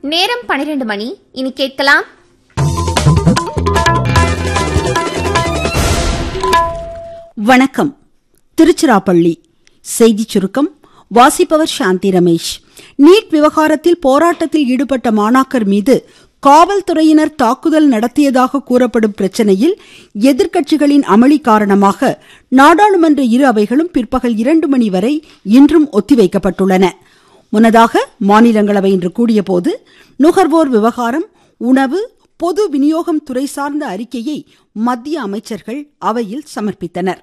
நேரம் பனிரெண்டு மணி இனி கேட்கலாம் வணக்கம் திருச்சிராப்பள்ளி செய்திச் சுருக்கம் வாசிப்பவர் சாந்தி ரமேஷ் நீட் விவகாரத்தில் போராட்டத்தில் ஈடுபட்ட மாணாக்கர் மீது காவல்துறையினர் தாக்குதல் நடத்தியதாக கூறப்படும் பிரச்சனையில் எதிர்க்கட்சிகளின் அமளி காரணமாக நாடாளுமன்ற இரு அவைகளும் பிற்பகல் இரண்டு மணி வரை இன்றும் ஒத்திவைக்கப்பட்டுள்ளன முன்னதாக மாநிலங்களவை இன்று கூடியபோது நுகர்வோர் விவகாரம் உணவு பொது விநியோகம் துறை சார்ந்த அறிக்கையை மத்திய அமைச்சர்கள் அவையில் சமர்ப்பித்தனர்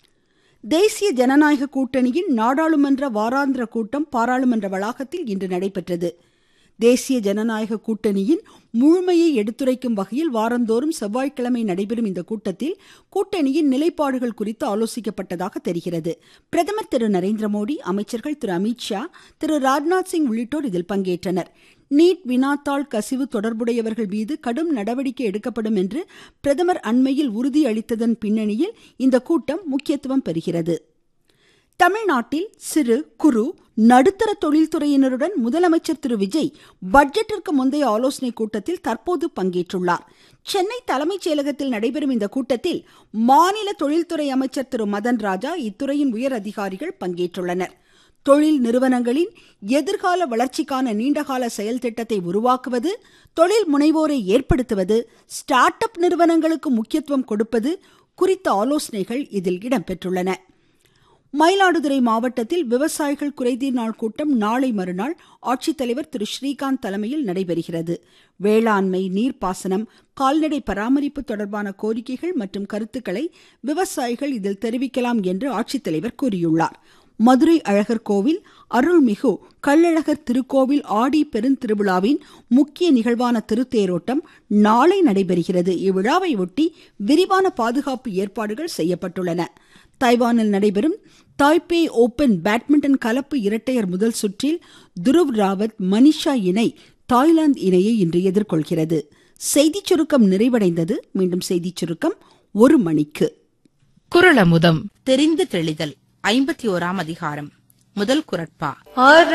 தேசிய ஜனநாயக கூட்டணியின் நாடாளுமன்ற வாராந்திர கூட்டம் பாராளுமன்ற வளாகத்தில் இன்று நடைபெற்றது தேசிய ஜனநாயக கூட்டணியின் முழுமையை எடுத்துரைக்கும் வகையில் வாரந்தோறும் செவ்வாய்க்கிழமை நடைபெறும் இந்த கூட்டத்தில் கூட்டணியின் நிலைப்பாடுகள் குறித்து ஆலோசிக்கப்பட்டதாக தெரிகிறது பிரதமர் திரு நரேந்திர மோடி அமைச்சர்கள் திரு அமித்ஷா திரு ராஜ்நாத் சிங் உள்ளிட்டோர் இதில் பங்கேற்றனர் நீட் வினாத்தாள் கசிவு தொடர்புடையவர்கள் மீது கடும் நடவடிக்கை எடுக்கப்படும் என்று பிரதமர் அண்மையில் உறுதியளித்ததன் பின்னணியில் இந்த கூட்டம் முக்கியத்துவம் பெறுகிறது தமிழ்நாட்டில் சிறு குறு நடுத்தர தொழில்துறையினருடன் முதலமைச்சர் திரு விஜய் பட்ஜெட்டிற்கு முந்தைய ஆலோசனைக் கூட்டத்தில் தற்போது பங்கேற்றுள்ளார் சென்னை தலைமைச் செயலகத்தில் நடைபெறும் இந்த கூட்டத்தில் மாநில தொழில்துறை அமைச்சர் திரு மதன் ராஜா இத்துறையின் உயர் அதிகாரிகள் பங்கேற்றுள்ளனர் தொழில் நிறுவனங்களின் எதிர்கால வளர்ச்சிக்கான நீண்டகால செயல் திட்டத்தை உருவாக்குவது தொழில் முனைவோரை ஏற்படுத்துவது ஸ்டார்ட் அப் நிறுவனங்களுக்கு முக்கியத்துவம் கொடுப்பது குறித்த ஆலோசனைகள் இதில் இடம்பெற்றுள்ளன மயிலாடுதுறை மாவட்டத்தில் விவசாயிகள் குறைதீர் நாள் கூட்டம் நாளை மறுநாள் ஆட்சித்தலைவர் திரு ஸ்ரீகாந்த் தலைமையில் நடைபெறுகிறது வேளாண்மை நீர்ப்பாசனம் கால்நடை பராமரிப்பு தொடர்பான கோரிக்கைகள் மற்றும் கருத்துக்களை விவசாயிகள் இதில் தெரிவிக்கலாம் என்று ஆட்சித்தலைவர் கூறியுள்ளார் மதுரை அழகர் கோவில் அருள்மிகு கள்ளழகர் திருக்கோவில் ஆடி பெருந்திருவிழாவின் முக்கிய நிகழ்வான திருத்தேரோட்டம் நாளை நடைபெறுகிறது இவ்விழாவை ஒட்டி விரிவான பாதுகாப்பு ஏற்பாடுகள் செய்யப்பட்டுள்ளன தைவானில் நடைபெறும் தாய்பே ஓபன் பேட்மிண்டன் கலப்பு இரட்டையர் முதல் சுற்றில் துருவ் ராவத் மனிஷா இணை தாய்லாந்து இணையை இன்று எதிர்கொள்கிறது செய்திச் சுருக்கம் நிறைவடைந்தது மீண்டும் செய்திச் சுருக்கம் ஒரு மணிக்கு குரலமுதம் தெரிந்து தெளிதல் ஐம்பத்தி ஓராம் அதிகாரம் முதல் குரட்பா